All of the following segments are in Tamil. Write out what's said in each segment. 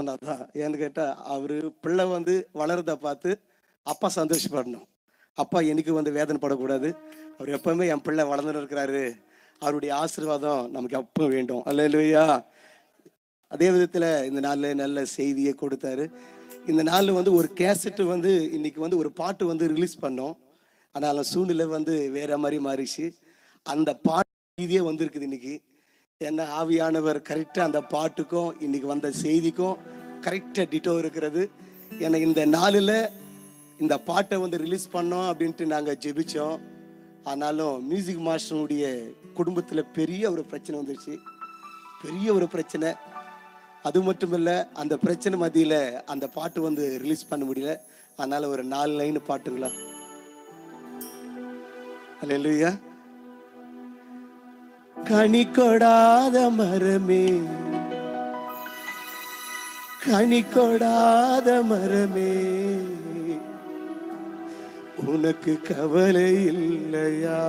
தான் ஏன்னு கேட்டால் அவர் பிள்ளை வந்து வளர்றத பார்த்து அப்பா சந்தோஷப்படணும் அப்பா எனக்கு வந்து வேதனைப்படக்கூடாது அவர் எப்பவுமே என் பிள்ளை வளர்ந்துட்டு இருக்கிறாரு அவருடைய ஆசீர்வாதம் நமக்கு எப்போ வேண்டும் அல்ல இல்லையா அதே விதத்தில் இந்த நாளில் நல்ல செய்தியை கொடுத்தாரு இந்த நாளில் வந்து ஒரு கேசட்டு வந்து இன்னைக்கு வந்து ஒரு பாட்டு வந்து ரிலீஸ் பண்ணோம் ஆனால் சூழ்நிலை வந்து வேற மாதிரி மாறிச்சு அந்த பாட்டு செய்தியே வந்திருக்குது இன்னைக்கு ஏன்னா ஆவியானவர் கரெக்டாக அந்த பாட்டுக்கும் இன்னைக்கு வந்த செய்திக்கும் கரெக்டாக டிட்டோ இருக்கிறது ஏன்னா இந்த நாளில் இந்த பாட்டை வந்து ரிலீஸ் பண்ணோம் அப்படின்ட்டு நாங்கள் ஜெபிச்சோம் ஆனாலும் மியூசிக் மாஸ்டருடைய குடும்பத்தில் பெரிய ஒரு பிரச்சனை வந்துருச்சு பெரிய ஒரு பிரச்சனை அது மட்டும் இல்லை அந்த பிரச்சனை மத்தியில் அந்த பாட்டு வந்து ரிலீஸ் பண்ண முடியல அதனால ஒரு நாலு லைன் பாட்டுங்களா அல்லேலூயா கனி கொடாத மரமே கனி கொடாத மரமே உனக்கு கவலை இல்லையா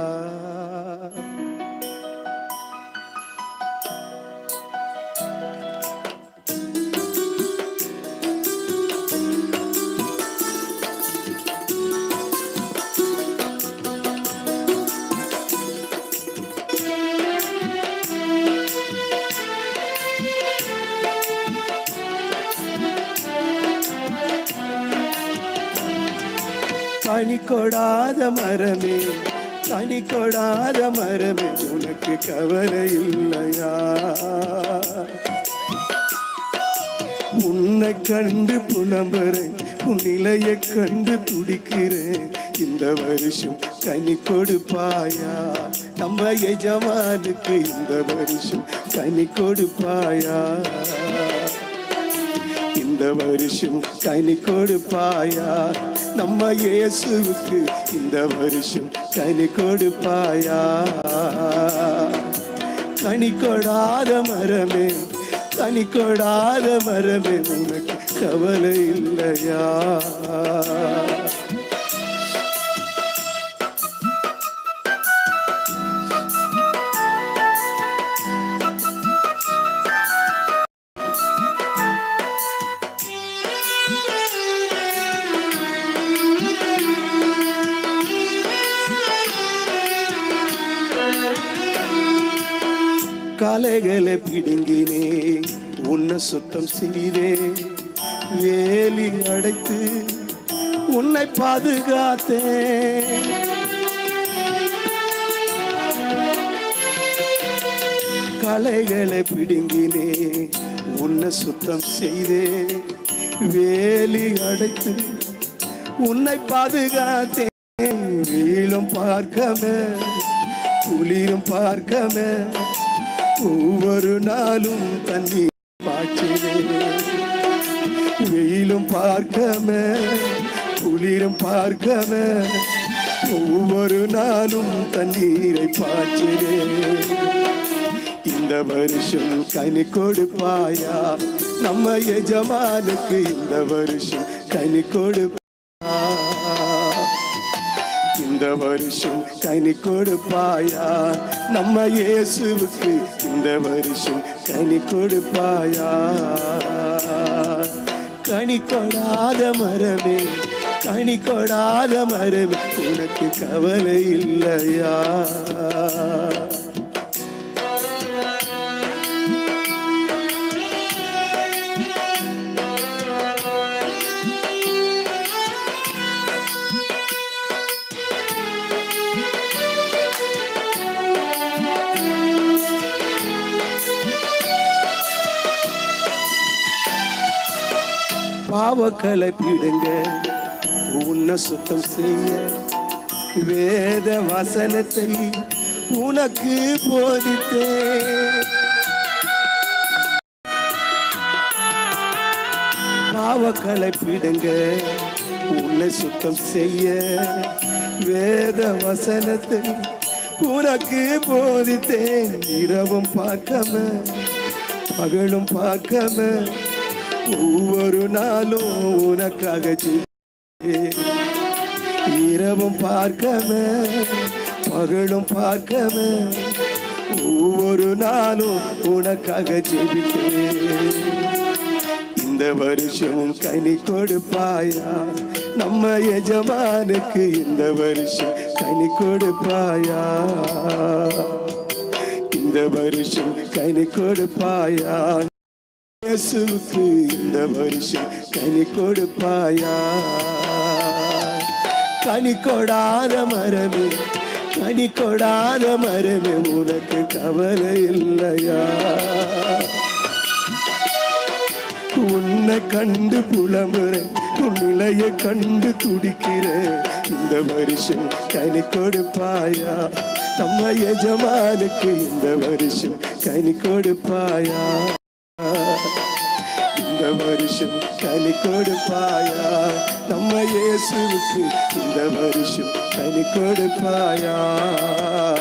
கனி கொடாத மரமே கனி கொடாத மரமே உனக்கு கவலை இல்லையா உன்னை கண்டு புலம்புறேன் உன் நிலையை கண்டு துடிக்கிறேன் இந்த வருஷம் கனி கொடுப்பாயா நம்ம எஜமானுக்கு இந்த வருஷம் கனி கொடுப்பாயா இந்த வருஷம் கனி கொடுப்பாயா நம்ம இயேசுவுக்கு இந்த வருஷம் கனி கொடுப்பாயா கனி கொடாத மரமே கனி கொடாத மரமே உனக்கு கவலை இல்லையா கலைகளை பிடுங்கினே உன்னை சுத்தம் செய்தே வேலி அடைத்து உன்னை பாதுகாத்தேன் கலைகளை பிடுங்கினே உன்னை சுத்தம் செய்தே வேலி அடைத்து உன்னை பாதுகாத்தேன் வீழும் பார்க்கமே குளிரும் பார்க்கமே ஒவ்வொரு நாளும் தண்ணீர் பாய்ச்சினே வெயிலும் பார்க்கமே குளிரும் பார்க்கமே ஒவ்வொரு நாளும் தண்ணீரை பாய்ச்சினே இந்த வருஷம் கனி கொடுப்பாயா நம்ம எஜமானுக்கு இந்த வருஷம் கனி கொடுப்பா இந்த வருஷம் கனி கொடுப்பாயா நம்ம இயேசுவுக்கு இந்த வருஷம் கனி கொடுப்பாயா கனி கொடாத மரமே கனி கொடாத மரமே உனக்கு கவலை இல்லையா பாவக்களை பிடுங்க உன்னை சுத்தம் செய்ய வேத வசனத்தை உனக்கு போதித்தேன் பாவக்களை பிடுங்க உன்னை சுத்தம் செய்ய வேத வசனத்தை உனக்கு போதித்தேன் இரவும் பார்க்காம பகலும் பார்க்காம ஒவ்வொரு நாளும் உனக்காக ஜெபித்தேன். இரவும் பார்க்காம பகலும் பார்க்காம ஒவ்வொரு நாளும் உனக்காக ஜெபித்தேன் இந்த இந்த வருஷம் கனி கொடுப்பாயா நம்ம எஜமானுக்கு இந்த வருஷம் கனி கொடுப்பாயா இந்த வருஷம் கனி கொடுப்பாயா இயேசுவுக்கு இந்த வருஷம் கனி கொடுப்பாயா கனி கொடாத மரமே கனி கொடாத மரமே உனக்கு கவலை இல்லையா உன்னை கண்டு புலம்புறேன் உன் நிலைய கண்டு துடிக்கிறேன் இந்த வருஷம் கனி கொடுப்பாயா நம்ம எஜமானுக்கு இந்த வருஷம் கனி கொடுப்பாயா இந்த வருஷம் கனி கொடுப்பாயா நம்ம இயேசுவுக்கு இந்த வருஷம் கனி கொடுப்பாயா